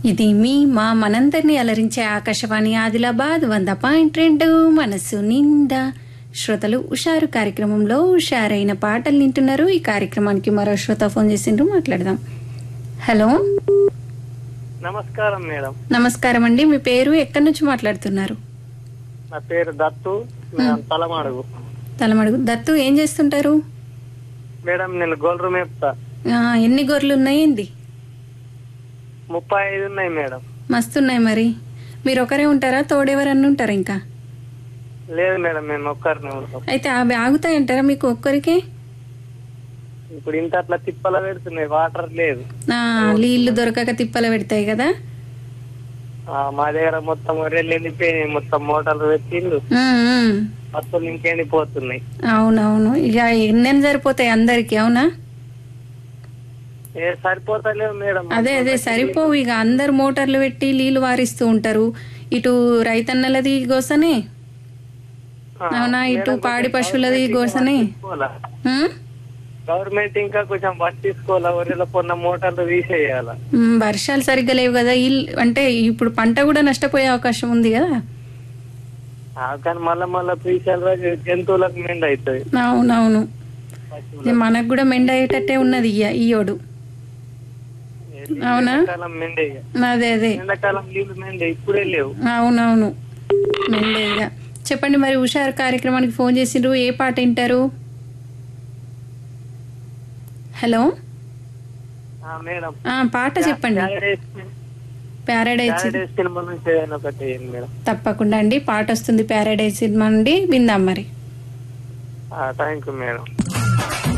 ఇది మీ మా మనందరినీ అలరించే ఆకాశవాణి ఆదిలాబాద్ వంద పాయింట్ రెండు మనసు నిండా శ్రోతలు ఉషారు కార్యక్రమంలో ఉషారైన పాటలు వింటున్నారు ఈ కార్యక్రమానికి మరో శ్రోత ఫోన్ చేసిండ్రు మాట్లాడదాం హలో నమస్కారం మేడం నమస్కారం అండి మీ పేరు ఎక్కడి నుంచి మాట్లాడుతున్నారు నా పేరు దత్తు మేడం తలమాడుగు తలమడుగు దత్తు ఏం చేస్తుంటారు మేడం నేను గోల్రు మేపుతా ఆ, ఎన్ని గొర్రెలు ఉన్నాయి ఏంది ముప్పై ఐదు ఉన్నాయి మేడం మస్తున్నాయి మరి మీరు ఒకరే ఉంటారా తోడెవరన్నా ఉంటారా ఇంకా లేదు మేడం మేము ఒక్కరిని ఉంటాం అయితే అవి ఆగుతాయంటారా మీకు ఒక్కరికే ఇప్పుడు ఇంత అట్లా తిప్పల పెడుతున్నాయి వాటర్ లేదు ఆ, నీళ్లు దొరకక తిప్పలు పెడతాయి కదా ఆ, మా దగ్గర మొత్తం ఒర్రెలు ఎండిపోయినాయి మొత్తం మోటార్లు పెట్టిండు ఉమ్, ఉమ్. బస్సులు ఇంకెండిపోతున్నాయి అవునవును ఇక ఎన్నెన్ని సరిపోతాయి అందరికి అవునా ఏ సరిపోతలేవు మేడం అదే అదే సరిపోవు ఇక అందరు మోటార్లు పెట్టి నీళ్లు వారిస్తూ ఉంటారు ఇటు రైతన్నలది గోసనే ఆ, అవునా ఇటు పాడి పశువులది గోసనే తీసుకోవాలా? ఉమ్? గవర్నమెంట్ ఇంకా కొంచెం పట్టించుకోవాలా ఒర్రెల పొన్న మోటార్లు తీసేయాల ఉమ్, వర్షాలు సరిగ్గా లేవు కదా ఇల్ అంటే ఇప్పుడు పంట కూడా నష్టపోయే అవకాశం ఉంది కదా ఆ, కానీ మళ్ళా మళ్ళా తీసేయాలి జంతువులకు మెండ్ అవుతుంది అవునవును ఇది మనకు కూడా మెండ అయ్యేటట్టే ఉన్నది ఇయ్య ఈయోడు అవునా? ఎండాకాలం మెండే ఇక. అదే అదే ఎండాకాలం నీళ్లు మెండే ఇప్పుడే లేవు అవునవును మెండేగా చెప్పండి మరి హుషారు కార్యక్రమానికి ఫోన్ చేసిండ్రు ఏ పాట వింటారు హలో ఆ, మేడం ఆ, పాట చెప్పండి ప్యారడైస్ ప్యారడైజ్ ప్యారడైస్ సినిమా నుంచి ఏదైనా ఒకటి వేయండి మేడం తప్పకుండా అండి పాట వస్తుంది ప్యారడైజ్ సినిమా నుండి విందాం మరి థ్యాంక్ యూ మేడం